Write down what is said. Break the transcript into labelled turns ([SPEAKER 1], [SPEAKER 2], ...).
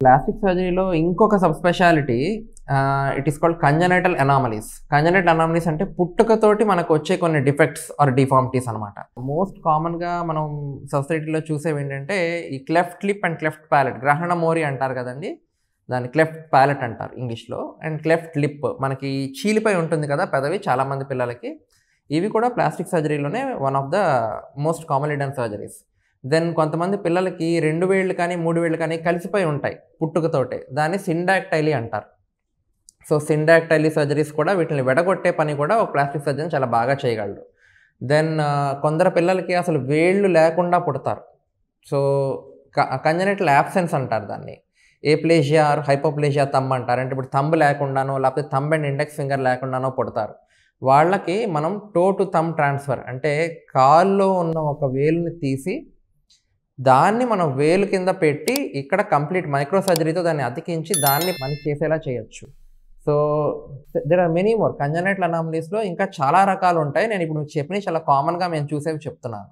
[SPEAKER 1] plastic సర్జరీలో ఇంకొక sub speciality it is called congenital anomalies congenital anomalies అంటే పుట్టుకతోటి మనకు వచ్చే కొన్ని డిఫెక్ట్స్ ఆర్ డిఫార్మిటీస్ అనమాట మోస్ట్ కామన్గా మనం సొసైటీలో చూసేవి ఏంటంటే ఈ cleft lip and cleft palate గ్రహణ మోరి అంటారు కదండి దాన్ని క్లెఫ్ట్ ప్యాలెట్ అంటారు ఇంగ్లీష్లో అండ్ క్లెఫ్ట్ లిప్ మనకి చీలిపై ఉంటుంది కదా పెదవి చాలామంది పిల్లలకి ఇవి కూడా ప్లాస్టిక్ సర్జరీలోనే one of the most commonly done surgeries then కొంతమంది పిల్లలకి రెండు వేళ్ళు కానీ మూడు వేళ్ళు కానీ కలిసిపోయి ఉంటాయి పుట్టుకతోటే దాన్ని సిండాక్టైలీ అంటారు సో సిండాక్టైలీ సర్జరీస్ కూడా వీటిని వెడగొట్టే పని కూడా ఒక ప్లాస్టిక్ సర్జన్ చాలా బాగా చేయగలరు దెన్ కొందరు పిల్లలకి అసలు వేళ్ళు లేకుండా పుడతారు సో కంజనెటల్ యాబ్సెన్స్ అంటారు దాన్ని ఏప్లేజియా ఆర్ హైపోప్లేజియా తమ్ అంటారు అంటే ఇప్పుడు తంబ్ లేకుండానో లేకపోతే తంబ్ అండ్ ఇండెక్స్ ఫింగర్ లేకుండానో పుడతారు వాళ్ళకి మనం టో టు థమ్ ట్రాన్స్ఫర్ అంటే కాల్లో ఉన్న ఒక వేలుని తీసి దాన్ని మనం వేలు కింద పెట్టి ఇక్కడ కంప్లీట్ మైక్రో సర్జరీతో దాన్ని అతికించి దాన్ని మనకి చేసేలా చేయొచ్చు so there are many more congenital అనామలీస్లో ఇంకా చాలా రకాలు ఉంటాయి నేను ఇప్పుడు చెప్పినవి చాలా కామన్గా మేము చూసేవి చెప్తున్నాను